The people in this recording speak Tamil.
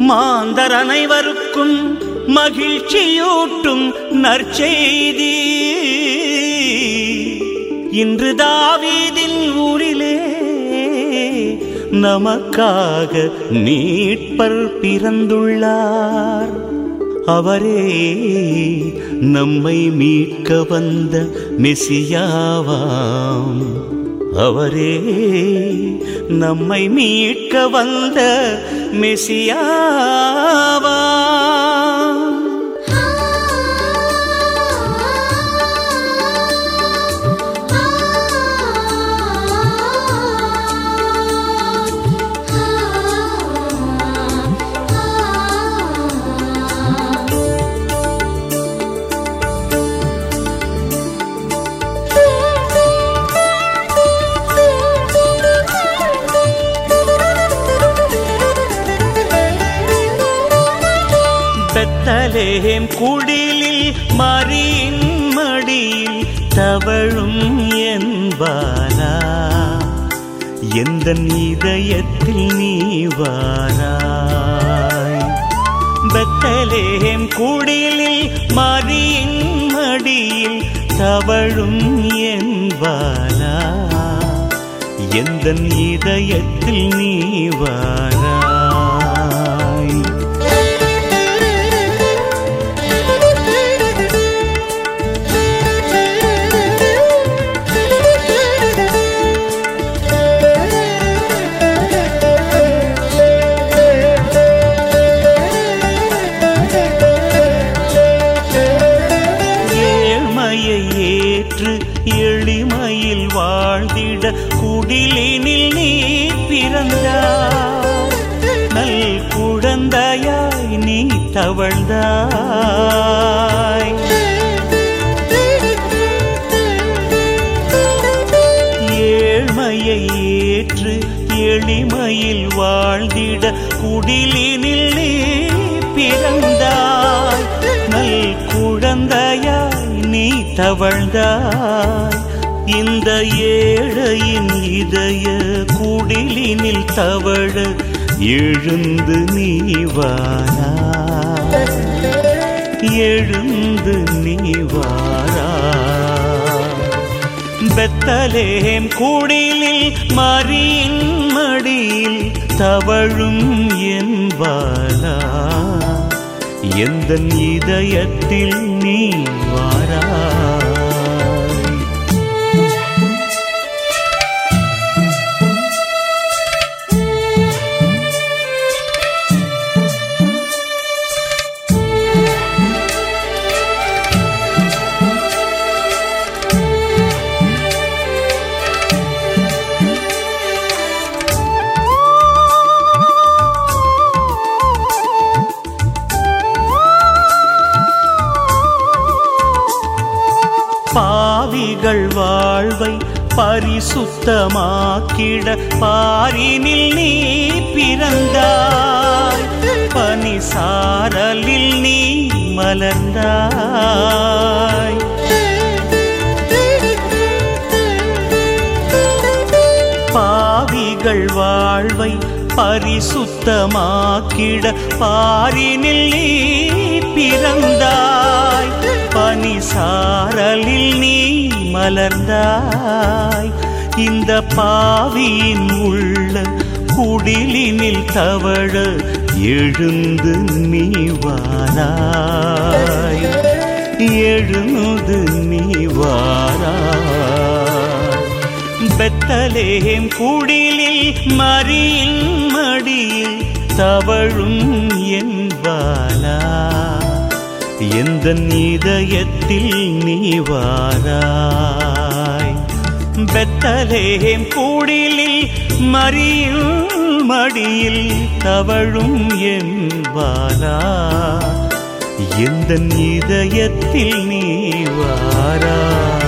மாந்தர் அனைவருக்கும் மகிழ்ச்சியூட்டும் நற்செய்தி இன்று தாவீதின் ஊரிலே நமக்காக மீட்பர் பிறந்துள்ளார் அவரே நம்மை மீட்க வந்த மெசியாவாம் அவரே நம்மை மீட்க வந்த மெசியாவாம் பெத்தலேம் குடிலில் மரியின் மடியில் தவழும் என்பாரா எந்த இதயத்தில் நீ வாராய் பெத்தலேம் குடிலில் மரியின் மடியில் தவழும் என்பாரா எந்த இதயத்தில் நீ வாராய் ஏழ்மையை ஏற்று எளிமையில் வாழ்ந்திட குடிலினில் நீ பிறந்தாய் நல் குழந்தையாய் நீ தவழ்ந்தாய் ஏழ்மையை ஏற்று எளிமையில் வாழ்ந்திட குடிலினில் நீ பிறந்தாய் நல் குழந்தையாய் நீ தவழ்ந்தாய் இந்த ஏழையின் இதய குடிலினில் தவழ எழுந்து நீ வாராய் எழுந்து நீ வாராய் பெத்தலேம் குடிலில் மரியின் மடியில் தவழும் என்பாலா எந்த இதயத்தில் நீ வாராய் பாவிகள் வாழ்வை பரிசுத்தமாக்கிட பாரினில் நீ பிறந்தாய் பனி சாரலில் நீ மலர்ந்தாய் பாவிகள் வாழ்வை பரிசுத்தமாக்கிட பாரினில் நீ பிறந்தாய் பனி சாரலில் நீ மலர்ந்தாய் இந்த பாவியின் உள்ள குடிலினில் தவழ எழுந்து நீ வாராய் எழுந்து நீ வாராய் பெத்தலேம் குடிலில் மரியின் மடியில் தவழும் என்பாலா எந்த இதயத்தில் நீ வாராய் பெத்தலேம் கூடிலில் மறியும் மடியில் தவழும் என்பாரா எந்த இதயத்தில் நீ வாராய்